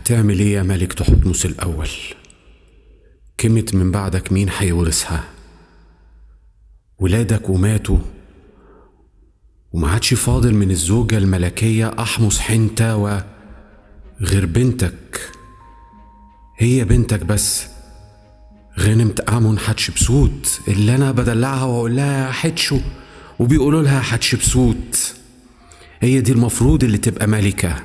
هتعمل ايه يا ملك تحتمس الأول؟ كمت من بعدك مين هيورثها؟ ولادك وماتوا وما عادش فاضل من الزوجة الملكية أحمس حنتاوى غير بنتك هي بنتك بس غنمت أمون حتشبسوت اللي أنا بدلعها وأقول لها حتشو وبيقولوا لها حتشبسوت هي دي المفروض اللي تبقى ملكة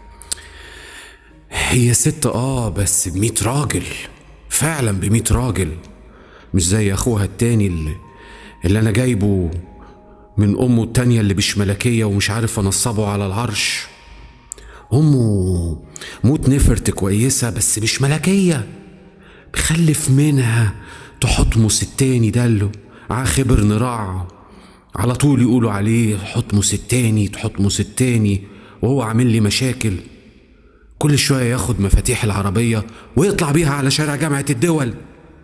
هي ست اه بس بميت راجل فعلا بميت راجل مش زي اخوها التاني اللي, اللي انا جايبه من امه التانية اللي مش ملكية ومش عارف انصبه على العرش امه موت نفرت كويسة بس مش ملكية بخلف منها تحطمس التاني دله عاخبر نراع على طول يقولوا عليه حطمس التاني تحطمس التاني وهو عامل لي مشاكل كل شوية ياخد مفاتيح العربية ويطلع بيها على شارع جامعة الدول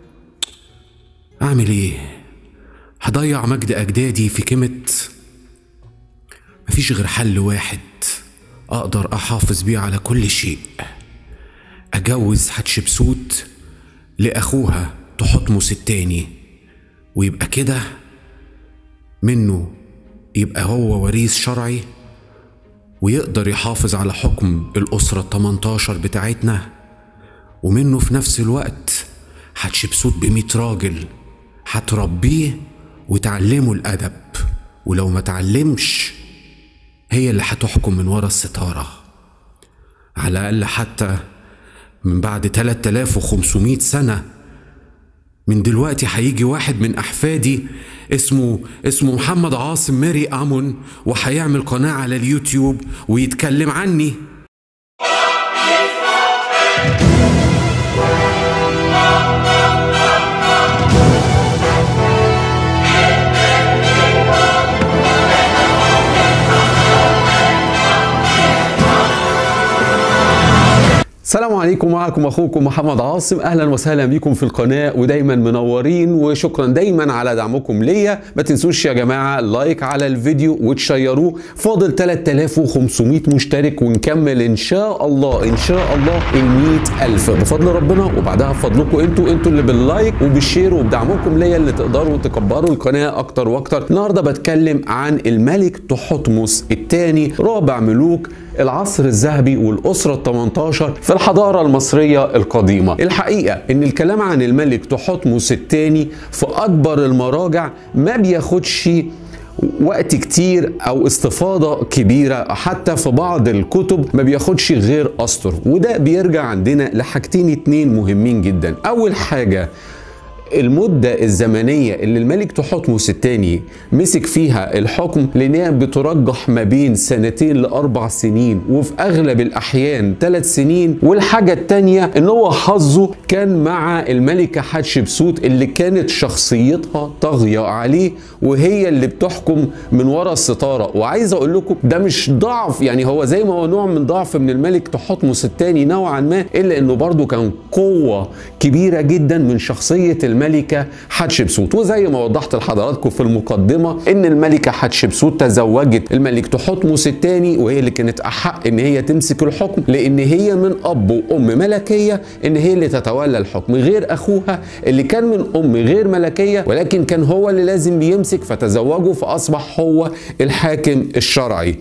أعمل إيه؟ هضيع مجد أجدادي في كمت مفيش غير حل واحد أقدر أحافظ بيه على كل شيء أجوز حتشبسوت لأخوها تحتمس التاني ويبقى كده منه يبقى هو وريث شرعي ويقدر يحافظ على حكم الأسرة التمنتاشر بتاعتنا ومنه في نفس الوقت حتشبسوت بميت راجل هتربيه وتعلمه الأدب ولو ما تعلمش هي اللي هتحكم من ورا الستارة على الأقل حتى من بعد 3500 سنة من دلوقتي هيجي واحد من أحفادي اسمه اسمه محمد عاصم ماري أمون وهيعمل قناة على اليوتيوب ويتكلم عني السلام عليكم معكم اخوكم محمد عاصم اهلا وسهلا بكم في القناه ودايما منورين وشكرا دايما على دعمكم ليا ما تنسوش يا جماعه لايك على الفيديو وتشيروه فاضل 3500 مشترك ونكمل ان شاء الله ان شاء الله ال 100000 بفضل ربنا وبعدها بفضلكم انتوا انتوا اللي باللايك وبالشير وبدعمكم ليا اللي تقدروا تكبروا القناه اكتر واكتر النهارده بتكلم عن الملك تحتمس الثاني رابع ملوك العصر الذهبي والأسرة ال 18 في الحضارة المصرية القديمة الحقيقة إن الكلام عن الملك تحتمس الثاني في أكبر المراجع ما بياخدش وقت كتير او استفاضه كبيره حتى في بعض الكتب ما بياخدش غير اسطر وده بيرجع عندنا لحاجتين اتنين مهمين جدا اول حاجه المدة الزمنية اللي الملك تحتمس الثاني مسك فيها الحكم لأنها بترجح ما بين سنتين لأربع سنين وفي أغلب الأحيان ثلاث سنين والحاجة التانية إن هو حظه كان مع الملكة حتشبسوت اللي كانت شخصيتها طاغية عليه وهي اللي بتحكم من ورا الستارة وعايز أقول لكم ده مش ضعف يعني هو زي ما هو نوع من ضعف من الملك تحتمس الثاني نوعا ما إلا إنه برضه كان قوة كبيرة جدا من شخصية الملك الملكة حتشبسوت وزي ما وضحت لحضراتكم في المقدمة ان الملكة حتشبسوت تزوجت الملك تحتمس الثاني وهي اللي كانت احق ان هي تمسك الحكم لان هي من اب وام ملكية ان هي اللي تتولى الحكم غير اخوها اللي كان من ام غير ملكية ولكن كان هو اللي لازم بيمسك فتزوجه فاصبح هو الحاكم الشرعي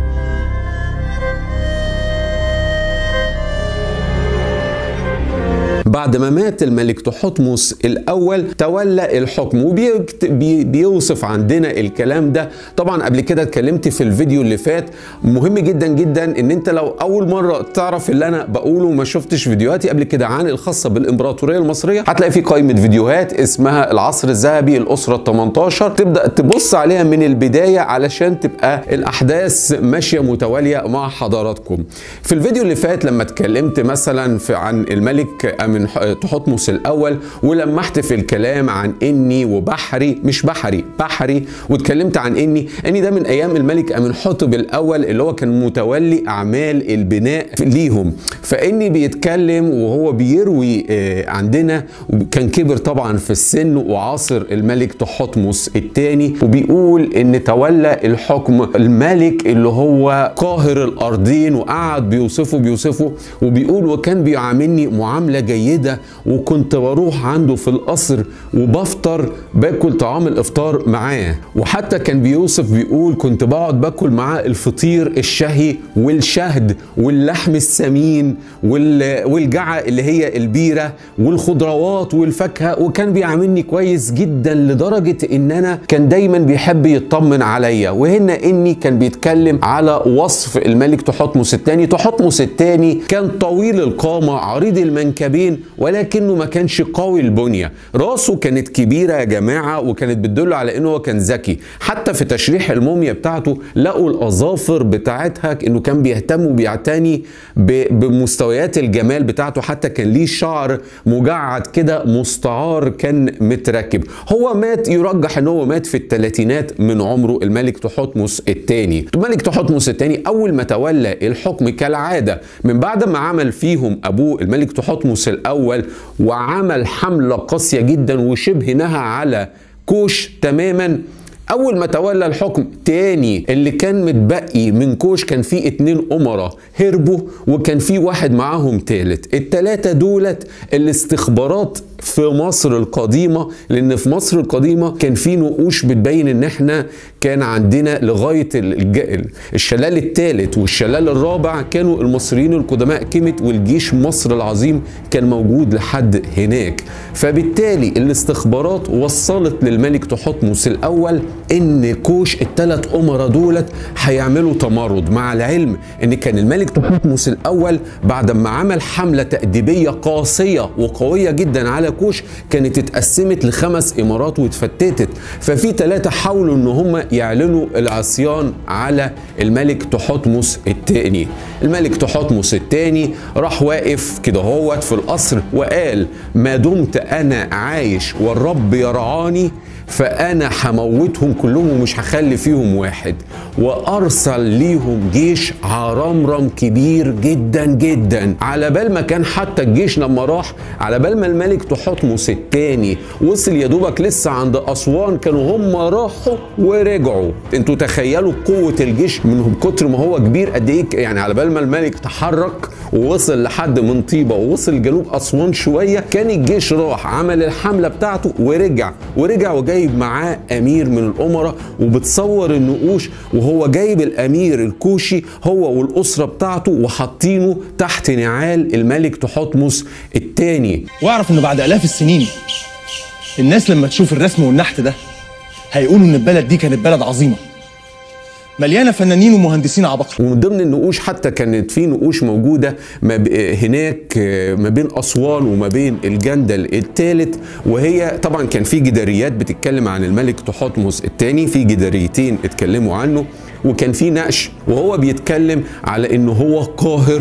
بعد ما مات الملك تحتمس الاول تولى الحكم وبيوصف عندنا الكلام ده طبعا قبل كده اتكلمت في الفيديو اللي فات مهم جدا جدا ان انت لو اول مره تعرف اللي انا بقوله وما شفتش فيديوهاتي قبل كده عن الخاصه بالامبراطوريه المصريه هتلاقي في قائمه فيديوهات اسمها العصر الذهبي الاسره ال 18 تبدا تبص عليها من البدايه علشان تبقى الاحداث ماشيه متواليه مع حضراتكم في الفيديو اللي فات لما اتكلمت مثلا في عن الملك أمن من تحتمس الاول ولمحت في الكلام عن اني وبحري مش بحري بحري واتكلمت عن اني اني ده من ايام الملك امنحتب الاول اللي هو كان متولي اعمال البناء ليهم فاني بيتكلم وهو بيروي عندنا كان كبر طبعا في السن وعاصر الملك تحتمس الثاني وبيقول ان تولى الحكم الملك اللي هو قاهر الارضين وقعد بيوصفه بيوصفه وبيقول وكان بيعاملني معامله جيده وكنت بروح عنده في القصر وبفطر باكل طعام الافطار معاه وحتى كان بيوصف بيقول كنت بقعد باكل معاه الفطير الشهي والشهد واللحم السمين والجعه اللي هي البيره والخضروات والفاكهه وكان بيعاملني كويس جدا لدرجه ان انا كان دايما بيحب يطمن عليا وهنا اني كان بيتكلم على وصف الملك تحتمس الثاني تحتمس الثاني كان طويل القامه عريض المنكبين ولكنه ما كانش قوي البنيه راسه كانت كبيره يا جماعه وكانت بتدل على انه هو كان ذكي حتى في تشريح الموميا بتاعته لقوا الاظافر بتاعتها انه كان بيهتم وبيعتني بمستويات الجمال بتاعته حتى كان ليه شعر مجعد كده مستعار كان متركب هو مات يرجح ان هو مات في الثلاثينات من عمره الملك تحتمس الثاني الملك تحتمس الثاني اول ما تولى الحكم كالعاده من بعد ما عمل فيهم ابوه الملك تحتمس الاول وعمل حمله قاسيه جدا وشبه نهى على كوش تماما اول ما تولى الحكم تاني اللي كان متبقي من كوش كان فيه اتنين امراء هربوا وكان فيه واحد معاهم تالت التلاتة دولت الاستخبارات في مصر القديمة لأن في مصر القديمة كان في نقوش بتبين إن إحنا كان عندنا لغاية الشلال الثالث والشلال الرابع كانوا المصريين القدماء كمت والجيش مصر العظيم كان موجود لحد هناك فبالتالي الاستخبارات وصلت للملك تحتمس الأول إن كوش الثلاث أمراء دولت هيعملوا تمرد مع العلم إن كان الملك تحتمس الأول بعد ما عمل حملة تأديبية قاسية وقوية جدا على كوش كانت اتقسمت لخمس امارات واتفتتت ففي ثلاثه حاولوا ان هم يعلنوا العصيان على الملك تحتمس الثاني الملك تحتمس الثاني راح واقف كده هوت في القصر وقال ما دمت انا عايش والرب يرعاني فانا هموتهم كلهم ومش هخلي فيهم واحد وارسل ليهم جيش عرمرم كبير جدا جدا على بال ما كان حتى الجيش لما راح على بال ما الملك تحتمس الثاني وصل يا دوبك لسه عند اسوان كانوا هم راحوا ورجعوا انتوا تخيلوا قوه الجيش من كتر ما هو كبير قد ايه يعني على بال ما الملك تحرك ووصل لحد من طيبه ووصل جنوب اسوان شويه كان الجيش راح عمل الحمله بتاعته ورجع ورجع وجايب معاه امير من الامراء وبتصور النقوش وهو جايب الامير الكوشي هو والاسره بتاعته وحاطينه تحت نعال الملك تحتمس الثاني واعرف انه بعد الاف السنين الناس لما تشوف الرسم والنحت ده هيقولوا ان البلد دي كانت بلد عظيمه مليانه فنانين ومهندسين عباقره ومن ضمن النقوش حتى كانت في نقوش موجوده ما ب... هناك ما بين اسوان وما بين الجندل الثالث وهي طبعا كان في جداريات بتتكلم عن الملك تحتمس الثاني في جداريتين اتكلموا عنه وكان في نقش وهو بيتكلم على انه هو قاهر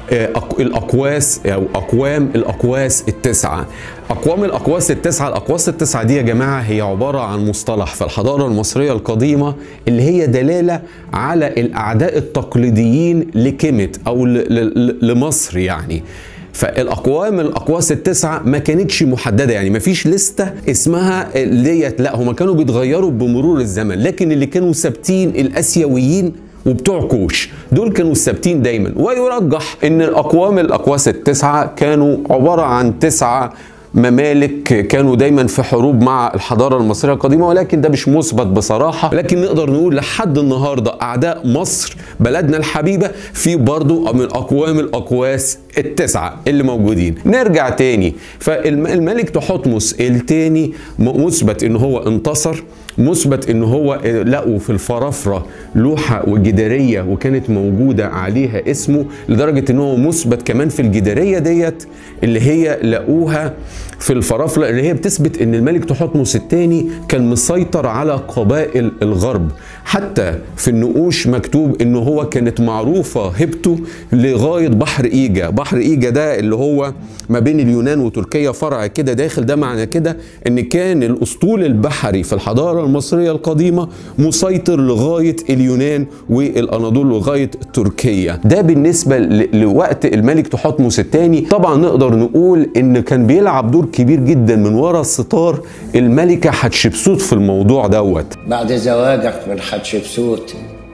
الاقواس او اقوام الاقواس التسعه اقوام الاقواس التسعه الاقواس التسعه دي يا جماعه هي عباره عن مصطلح في الحضاره المصريه القديمه اللي هي دلاله على الاعداء التقليديين لكيمت او لمصر يعني فالاقوام الاقواس التسعه ما كانتش محدده يعني ما فيش لسته اسمها ديت لا هم كانوا بيتغيروا بمرور الزمن لكن اللي كانوا ثابتين الاسيويين وبتوع كوش دول كانوا الثابتين دايما ويرجح ان الاقوام الاقواس التسعه كانوا عباره عن تسعه ممالك كانوا دايما في حروب مع الحضاره المصريه القديمه ولكن ده مش مثبت بصراحه لكن نقدر نقول لحد النهارده اعداء مصر بلدنا الحبيبه في برضو من اقوام الاقواس التسعه اللي موجودين نرجع تاني فالملك تحتمس التاني مثبت ان هو انتصر مثبت ان هو لقوا في الفرافره لوحه وجداريه وكانت موجوده عليها اسمه لدرجه ان هو مثبت كمان في الجداريه ديت اللي هي لقوها في الفرافله اللي هي بتثبت ان الملك تحتمس الثاني كان مسيطر على قبائل الغرب حتى في النقوش مكتوب ان هو كانت معروفه هبته لغايه بحر ايجا بحر ايجا ده اللي هو ما بين اليونان وتركيا فرع كده داخل ده معنى كده ان كان الاسطول البحري في الحضاره المصريه القديمه مسيطر لغايه اليونان والاناضول لغايه تركيا ده بالنسبه ل- لوقت الملك تحتمس الثاني طبعا نقدر نقول ان كان بيلعب دور كبير جدا من وراء الستار الملكه حتشبسوت في الموضوع دوت بعد زواجك من حتشبسوت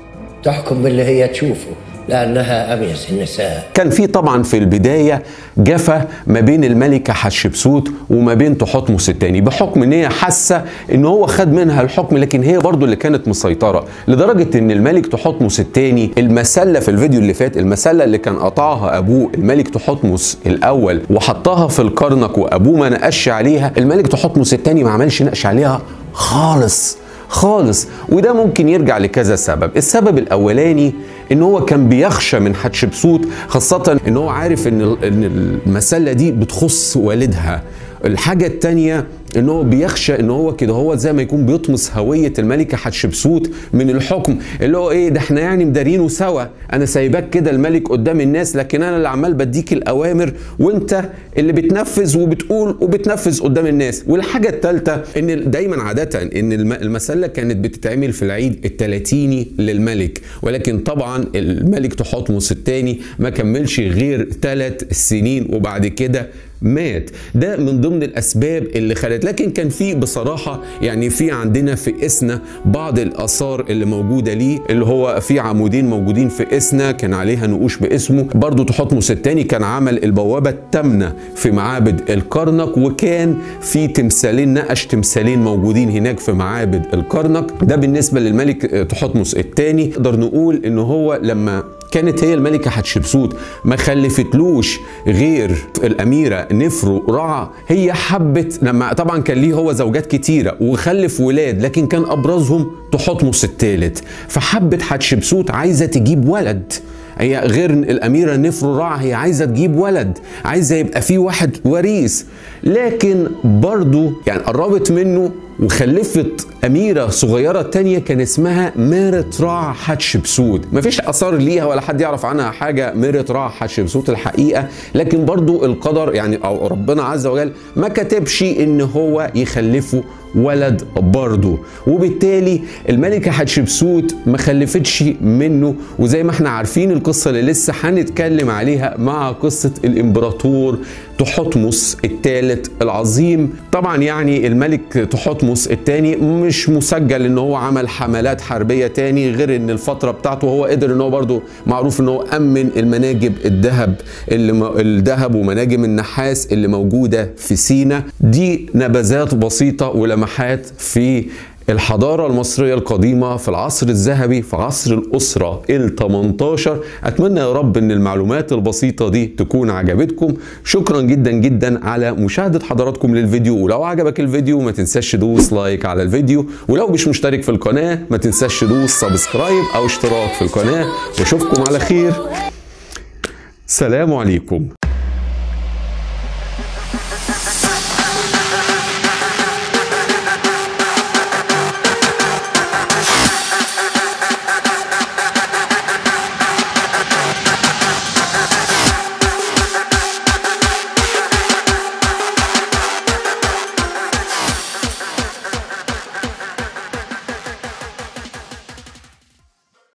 تحكم باللي هي تشوفه لأنها أميز النساء كان في طبعا في البدايه جفا ما بين الملكه حتشبسوت وما بين تحتمس الثاني بحكم ان هي حاسه ان هو خد منها الحكم لكن هي برضو اللي كانت مسيطره لدرجه ان الملك تحتمس الثاني المسله في الفيديو اللي فات المسله اللي كان قطعها ابوه الملك تحتمس الاول وحطها في الكرنك وابوه ما نقش عليها الملك تحتمس الثاني ما عملش نقش عليها خالص خالص وده ممكن يرجع لكذا سبب السبب الاولاني ان هو كان بيخشى من حتشبسوت خاصه ان هو عارف ان ال- ان المسله دي بتخص والدها الحاجه التانية ان هو بيخشى ان هو كده هو زي ما يكون بيطمس هويه الملكه حتشبسوت من الحكم اللي هو ايه ده احنا يعني مدارينه سوا انا سايباك كده الملك قدام الناس لكن انا اللي عمال بديك الاوامر وانت اللي بتنفذ وبتقول وبتنفذ قدام الناس والحاجه الثالثه ان دايما عاده ان الم- المسله كانت بتتعمل في العيد الثلاثيني للملك ولكن طبعا الملك تحتمس الثاني ما كملش غير ثلاث سنين وبعد كده مات ده من ضمن الاسباب اللي خلت لكن كان في بصراحه يعني في عندنا في اسنا بعض الاثار اللي موجوده ليه اللي هو في عمودين موجودين في اسنا كان عليها نقوش باسمه برضو تحتمس الثاني كان عمل البوابه الثامنه في معابد الكرنك وكان في تمثالين نقش تمثالين موجودين هناك في معابد الكرنك ده بالنسبه للملك تحتمس الثاني نقدر نقول ان هو لما كانت هي الملكة حتشبسوت ما خلفتلوش غير الأميرة نفرو رع هي حبت لما طبعا كان ليه هو زوجات كتيرة وخلف ولاد لكن كان أبرزهم تحتمس الثالث فحبت حتشبسوت عايزة تجيب ولد هي غير الأميرة نفرو رع هي عايزة تجيب ولد عايزة يبقى في واحد وريث لكن برضو يعني قربت منه وخلفت أميرة صغيرة تانية كان اسمها ميرت رع حتشبسوت مفيش أثار ليها ولا حد يعرف عنها حاجة ميرت رع حتشبسوت الحقيقة لكن برضو القدر يعني أو ربنا عز وجل ما كتبش إن هو يخلفه ولد برضه وبالتالي الملكة حتشبسوت ما خلفتش منه وزي ما احنا عارفين القصة اللي لسه هنتكلم عليها مع قصة الامبراطور تحتمس الثالث العظيم طبعا يعني الملك تحتمس الثاني مش مسجل ان هو عمل حملات حربية تاني غير ان الفترة بتاعته هو قدر ان هو برضه معروف ان هو امن المناجم الذهب اللي م... الذهب ومناجم النحاس اللي موجودة في سينا دي نبذات بسيطة ولمحات في الحضارة المصرية القديمة في العصر الذهبي في عصر الأسرة ال 18 أتمنى يا رب أن المعلومات البسيطة دي تكون عجبتكم شكرا جدا جدا على مشاهدة حضراتكم للفيديو ولو عجبك الفيديو ما تنساش تدوس لايك على الفيديو ولو مش مشترك في القناة ما تنساش تدوس سبسكرايب أو اشتراك في القناة واشوفكم على خير سلام عليكم